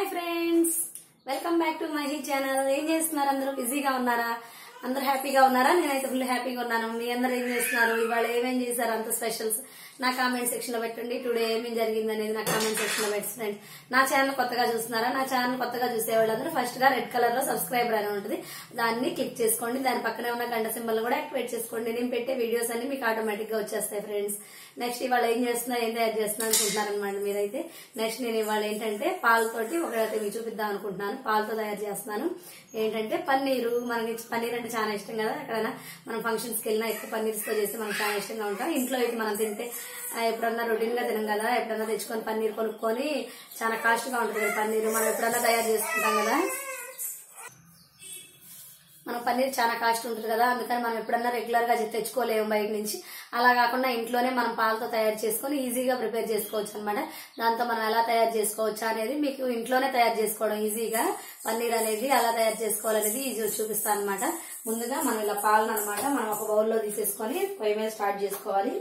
Hi friends welcome back to my channel ఏం చేస్తున్నారు అందరూ బిజీగా ఉన్నారా అందరూ హ్యాపీగా ఉన్నారా నేనైతే ఫుల్ హ్యాపీగా ఉన్నాను మీ అందరూ ఏం చేస్తున్నారు ఇవాళ ఏమేం చేశారు అంత స్పెషల్స్ నా కామెంట్ సెక్షన్ లో పెట్టండి టుడే ఏమేం జరిగింది అనేది నా కామెంట్ సెక్షన్ లో పెట్టండి నా ఛానల్ కొత్తగా చూస్తున్నారా నా ఛానల్ కొత్తగా చూసే వాళ్ళందరూ ఫస్ట్ గా రెడ్ కలర్ లో సబ్స్క్రైబర్ అని ఉంటుంది దాన్ని క్లిక్ చేసుకోండి దాని పక్కనే ఉన్న గంట సింబల్ కూడా యాక్టివేట్ చేసుకోండి నేను పెట్టే వీడియోస్ అన్ని మీకు ఆటోమేటిక్ గా వచ్చేస్తాయి ఫ్రెండ్స్ నెక్స్ట్ ఇవాళ ఏం చేస్తున్నా ఏం తయారు చేస్తున్నా అనుకుంటున్నారు అనమాట మీరైతే నెక్స్ట్ నేను ఇవాళ ఏంటంటే పాలతోటి ఒకటైతే మీకు చూపిద్దాం అనుకుంటున్నాను పాలతో తయారు చేస్తున్నాను ఏంటంటే పన్నీరు మనకి పన్నీర్ అంటే చాలా ఇష్టం కదా ఎక్కడైనా మనం ఫంక్షన్స్ కి వెళ్ళినా ఎక్కువ పన్నీర్స్ తో చేస్తే మనకు చాలా ఇష్టంగా ఉంటాం ఇంట్లో అయితే మనం తింటే ఆ, ఎప్పుడన్నా రొటీన్ గా తినం కదా ఎప్పుడన్నా తెచ్చుకొని పన్నీర్ కొనుక్కొని చాలా కాస్ట్ గా ఉంటుంది కదా పన్నీర్ మనం ఎప్పుడన్నా తయారు చేసుకుంటాం కదా మన పన్నీర్ చాలా కాస్ట్ ఉంటుంది కదా అందుకని మనం ఎప్పుడన్నా రెగ్యులర్ గా తెచ్చుకోలేము బయట నుంచి అలా కాకుండా ఇంట్లోనే మనం పాలతో తయారు చేసుకొని ఈజీగా ప్రిపేర్ చేసుకోవచ్చు అనమాట దాంతో మనం ఎలా తయారు చేసుకోవచ్చు అనేది మీకు ఇంట్లోనే తయారు చేసుకోవడం ఈజీగా పన్నీర్ అనేది ఎలా తయారు చేసుకోవాలనేది ఈజీ చూపిస్తాను అనమాట ముందుగా మనం ఇలా పాలను అనమాట మనం ఒక బౌల్లో తీసేసుకొని పొయ్యి మీద స్టార్ట్ చేసుకోవాలి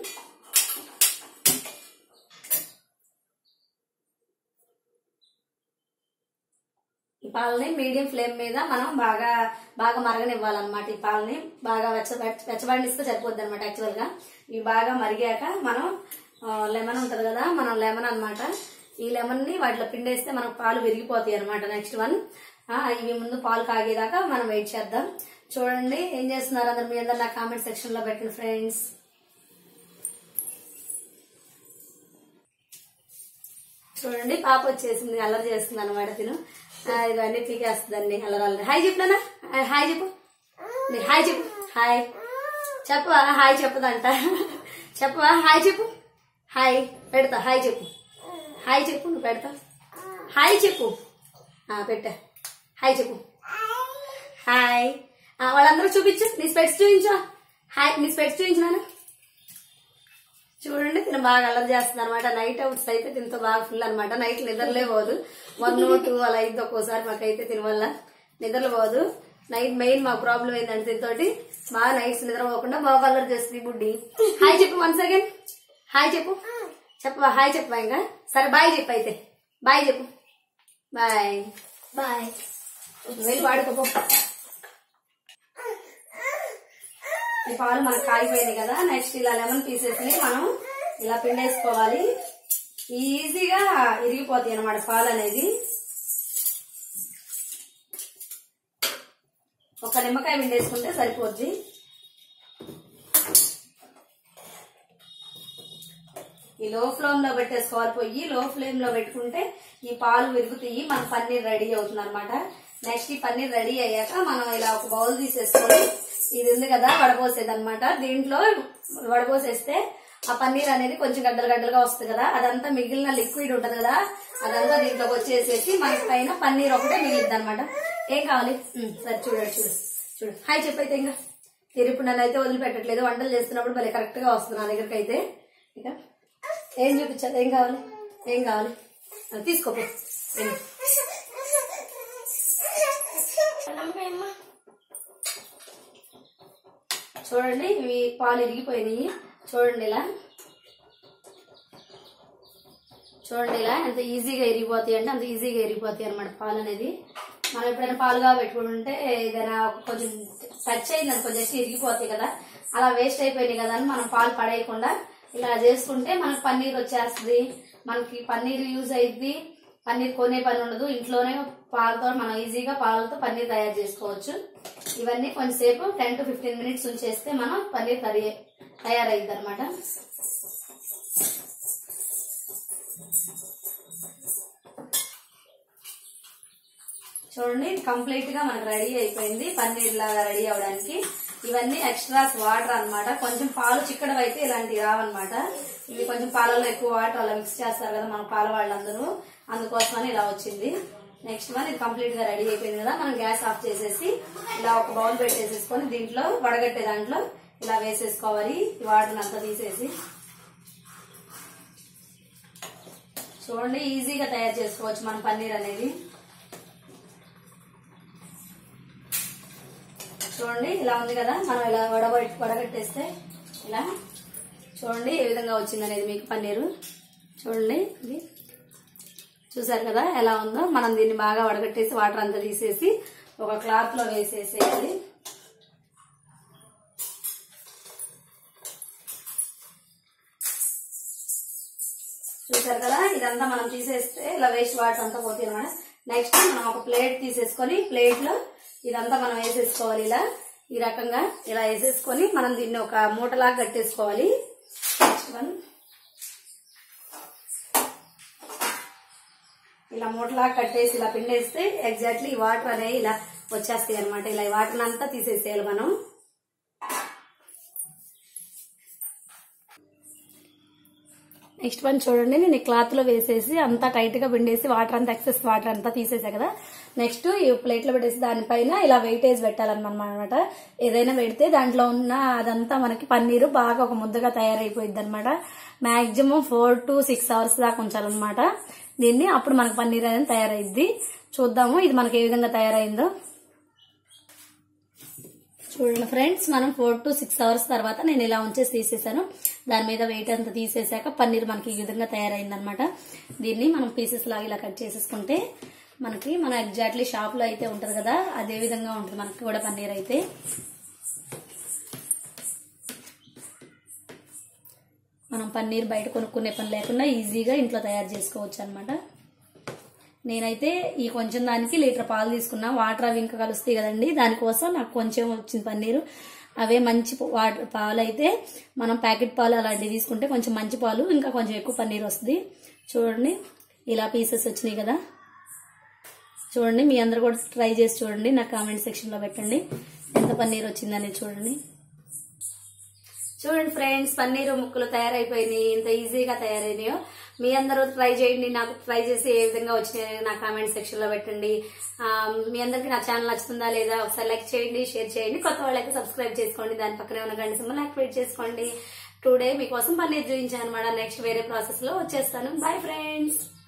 ఈ పాలని మీడియం ఫ్లేమ్ మీద మనం బాగా బాగా మరగనివ్వాలన్నమాట ఈ పాలని బాగా వెచ్చ వెచ్చబడిస్తే సరిపోద్ది అనమాట యాక్చువల్ గా ఇవి బాగా మరిగాక మనం లెమన్ ఉంటది కదా మనం లెమన్ అన్నమాట ఈ లెమన్ ని వాటిలో పిండేస్తే మనకు పాలు విరిగిపోతాయి అనమాట నెక్స్ట్ వన్ ఇవి ముందు పాలు కాగేదాకా మనం వెయిట్ చేద్దాం చూడండి ఏం చేస్తున్నారు అందరు మీ అందరు నా కామెంట్ సెక్షన్ లో పెట్టండి ఫ్రెండ్స్ చూడండి పాప వచ్చేసింది అల్లరి చేస్తుంది అనమాట తిను ఆ, ఇవన్నీ పీకేస్తుందండి అల్లరి అల్లరి హాయ్ చెప్తానా హాయ్ చెప్పు మీరు హాయ్ చెప్పు హాయ్ చెప్పవా హాయ్ చెప్పదంట చెప్పవా హాయ్ చెప్పు హాయ్ పెడతా హాయ్ చెప్పు హాయ్ చెప్పు నువ్వు పెడతా హాయ్ చెప్పు ఆ, పెట్టా హాయ్ చెప్పు హాయ్ ఆ, వాళ్ళందరూ చూపించు నీ స్పెట్స్ చూపించు హాయ్ నీ స్పెట్స్ చూపించు నాన్న చూడండి తిన బాగా అల్లరి చేస్తుంది అనమాట నైట్ అవుట్స్ అయితే తినతో బాగా ఫుల్ అనమాట నైట్ నిద్రలే పోదు వన్ టూ అలా అయితే ఒక్కోసారి మాకైతే తిన వల్ల నిద్రలు పోదు నైట్ మెయిన్ మా ప్రాబ్లం ఏంటంటే దీంతోటి బాగా నైట్స్ నిద్ర పోకుండా బాగా అల్లరి చేస్తుంది ఈ బుడ్డి హాయ్ చెప్పు వన్ సెకండ్ హాయ్ చెప్పు చెప్పవా హాయ్ చెప్పవా ఇంకా సరే బాయ్ చెప్పు అయితే బాయ్ చెప్పు బాయ్ బాయ్ వెళ్ళి వాడుకోపో ఈ పాలు మనకు కాగిపోయినాయి కదా నెక్స్ట్ ఇలా లెమన్ పీసెస్ ని మనం ఇలా పిండేసుకోవాలి ఈజీగా ఇరిగిపోతాయి అన్నమాట పాలు అనేది ఒక నిమ్మకాయ పిండేసుకుంటే సరిపోద్ది ఈ లో ఫ్లేమ్ లో పెట్టేసుకోవాలి పొయ్యి లో ఫ్లేమ్ లో పెట్టుకుంటే ఈ పాలు విరుగుతాయి మన పన్నీర్ రెడీ అవుతుంది అనమాట నెక్స్ట్ ఈ పన్నీర్ రెడీ అయ్యాక మనం ఇలా ఒక బౌల్ తీసేసుకొని ఇది ఉంది కదా వడపోసేది అనమాట దీంట్లో వడపోసేస్తే ఆ పన్నీర్ అనేది కొంచెం గడ్డలు గడ్డలుగా వస్తుంది కదా అదంతా మిగిలిన లిక్విడ్ ఉంటది కదా అదంతా దీంట్లోకి వచ్చేసేసి మనకి పైన పన్నీర్ ఒకటే మిగిలిద్ది అనమాట ఏం కావాలి ఉమ్, సరే చూడండి చూడు చూడు హాయ్ చెప్పైతే ఇంకా మీరు ఇప్పుడు నన్ను అయితే వదిలిపెట్టట్లేదు వంటలు చేస్తున్నప్పుడు భలే కరెక్ట్ గా వస్తుంది నా దగ్గరికి అయితే ఇక ఏం చూపించాలి ఏం కావాలి ఏం కావాలి అది తీసుకోపో ఏం? చూడండి ఇవి పాలు ఇరిగిపోయినాయి చూడండి ఇలా చూడండి ఇలా ఎంత ఈజీగా ఇరిగిపోతాయి అంటే అంత ఈజీగా ఇరిగిపోతాయి అనమాట పాలు అనేది మనం ఎప్పుడైనా పాలుగా పెట్టుకుంటే ఏదైనా ఒక కొంచెం టచ్ అయింది అనుకో జస్ట్ ఇరిగిపోతాయి కదా అలా వేస్ట్ అయిపోయినాయి కదా అని మనం పాలు పడేయకుండా ఇలా చేసుకుంటే మనకు పన్నీర్ వచ్చేస్తుంది మనకి పన్నీర్ యూజ్ అయింది పన్నీర్ కొనే పని ఉండదు ఇంట్లోనే పాలతో మనం ఈజీగా పాలతో పన్నీర్ తయారు చేసుకోవచ్చు ఇవన్నీ కొంచెంసేపు టెన్ టు ఫిఫ్టీన్ మినిట్స్ ఉంచేస్తే మనం పన్నీర్ తరి తయారైద్ది అనమాట చూడండి కంప్లీట్ గా మనకు రెడీ అయిపోయింది పన్నీర్ లాగా రెడీ అవడానికి ఇవన్నీ ఎక్స్ట్రాస్ వాటర్ అన్నమాట కొంచెం పాలు చిక్కడం అయితే ఇలాంటివి రావన్నమాట ఇవి కొంచెం పాలలో ఎక్కువ వాటర్ అలా మిక్స్ చేస్తారు కదా మన పాల వాళ్ళందరూ అందుకోసమని ఇలా వచ్చింది నెక్స్ట్ వన్ ఇది కంప్లీట్ గా రెడీ అయిపోయింది కదా మనం గ్యాస్ ఆఫ్ చేసేసి ఇలా ఒక బౌల్ పెట్టేసేసుకొని దీంట్లో వడగట్టే దాంట్లో ఇలా వేసేసుకోవాలి ఈ వాటర్ అంతా తీసేసి చూడండి ఈజీగా తయారు చేసుకోవచ్చు మన పన్నీర్ అనేది చూడండి ఇలా ఉంది కదా మనం ఇలా వడబెట్టి వడగట్టేస్తే ఇలా చూడండి ఏ విధంగా వచ్చింది అనేది మీకు పన్నీరు చూడండి ఇది చూసారు కదా ఎలా ఉందో మనం దీన్ని బాగా వడగట్టేసి వాటర్ అంతా తీసేసి ఒక క్లాత్ లో వేసేసేయాలి చూసారు కదా ఇదంతా మనం తీసేస్తే ఇలా వేస్ట్ వాటర్ అంతా పోతుంది అనమాట నెక్స్ట్ మనం ఒక ప్లేట్ తీసేసుకొని ప్లేట్ లో ఇదంతా మనం వేసేసుకోవాలి ఇలా ఈ రకంగా ఇలా వేసేసుకొని మనం దీన్ని ఒక మూటలాగా కట్టేసుకోవాలి నెక్స్ట్ వన్ ఇలా మూటలాగా కట్టేసి ఇలా పిండేస్తే ఎగ్జాక్ట్లీ ఈ వాటర్ అనేవి ఇలా వచ్చేస్తాయి అనమాట ఇలా ఈ వాటర్ అంతా తీసేసేయాలి మనం నెక్స్ట్ వన్ చూడండి నేను ఈ క్లాత్ లో వేసేసి అంతా టైట్ గా పిండేసి వాటర్ అంతా ఎక్సెస్ వాటర్ అంతా తీసేసా కదా నెక్స్ట్ ఈ ప్లేట్ లో పెట్టేసి దానిపైన ఇలా వెయిటేజ్ పెట్టాలన్నమాట ఏదైనా పెడితే దాంట్లో ఉన్న అదంతా మనకి పన్నీరు బాగా ఒక ముద్దగా తయారైపోయింది అనమాట maximum four to six hours దాకా ఉంచాలన్నమాట దీన్ని అప్పుడు మనకు పన్నీర్ అనేది తయారైద్ది చూద్దాము ఇది మనకి ఏ విధంగా తయారైందో చూడండి ఫ్రెండ్స్ మనం ఫోర్ టు సిక్స్ అవర్స్ తర్వాత నేను ఇలా ఉంచేసి తీసేసాను దాని మీద వెయిట్ అంతా తీసేసాక పన్నీర్ మనకి ఈ విధంగా తయారైందనమాట దీన్ని మనం పీసెస్ లాగా ఇలా కట్ చేసేసుకుంటే మనకి మన ఎగ్జాక్ట్లీ షాప్ లో అయితే ఉంటది కదా అదే విధంగా ఉంటుంది మనకి కూడా పన్నీర్ అయితే మనం పన్నీర్ బయట కొనుక్కునే పని లేకుండా ఈజీగా ఇంట్లో తయారు చేసుకోవచ్చు అనమాట నేనైతే ఈ కొంచెం దానికి లీటర్ పాలు తీసుకున్నా వాటర్ అవి ఇంకా కలుస్తాయి కదండి దానికోసం నాకు కొంచెం వచ్చింది పన్నీరు అవే మంచి వాటర్ పాలు అయితే మనం ప్యాకెట్ పాలు అలాంటివి తీసుకుంటే కొంచెం మంచి పాలు ఇంకా కొంచెం ఎక్కువ పన్నీర్ వస్తుంది చూడండి ఇలా పీసెస్ వచ్చినాయి కదా చూడండి మీ అందరు కూడా ట్రై చేసి చూడండి నా కామెంట్ సెక్షన్ లో పెట్టండి ఎంత పన్నీర్ వచ్చిందనేది చూడండి చూడండి ఫ్రెండ్స్ పన్నీరు ముక్కలు తయారైపోయినాయి ఇంత ఈజీగా తయారైనాయో మీ అందరూ ట్రై చేయండి నాకు ట్రై చేసి ఏ విధంగా వచ్చినాయో నా కామెంట్ సెక్షన్ లో పెట్టండి ఆ, మీ అందరికి నా ఛానల్ నచ్చుతుందా లేదా ఒకసారి లైక్ చేయండి షేర్ చేయండి కొత్త వాళ్ళకి సబ్స్క్రైబ్ చేసుకోండి దాని పక్కనే ఉన్న గంట సింబల్ యాక్టివేట్ చేసుకోండి టుడే మీకోసం పన్నీర్ చూపించాను అనమాట నెక్స్ట్ వేరే ప్రాసెస్ లో వచ్చేస్తాను బాయ్ ఫ్రెండ్స్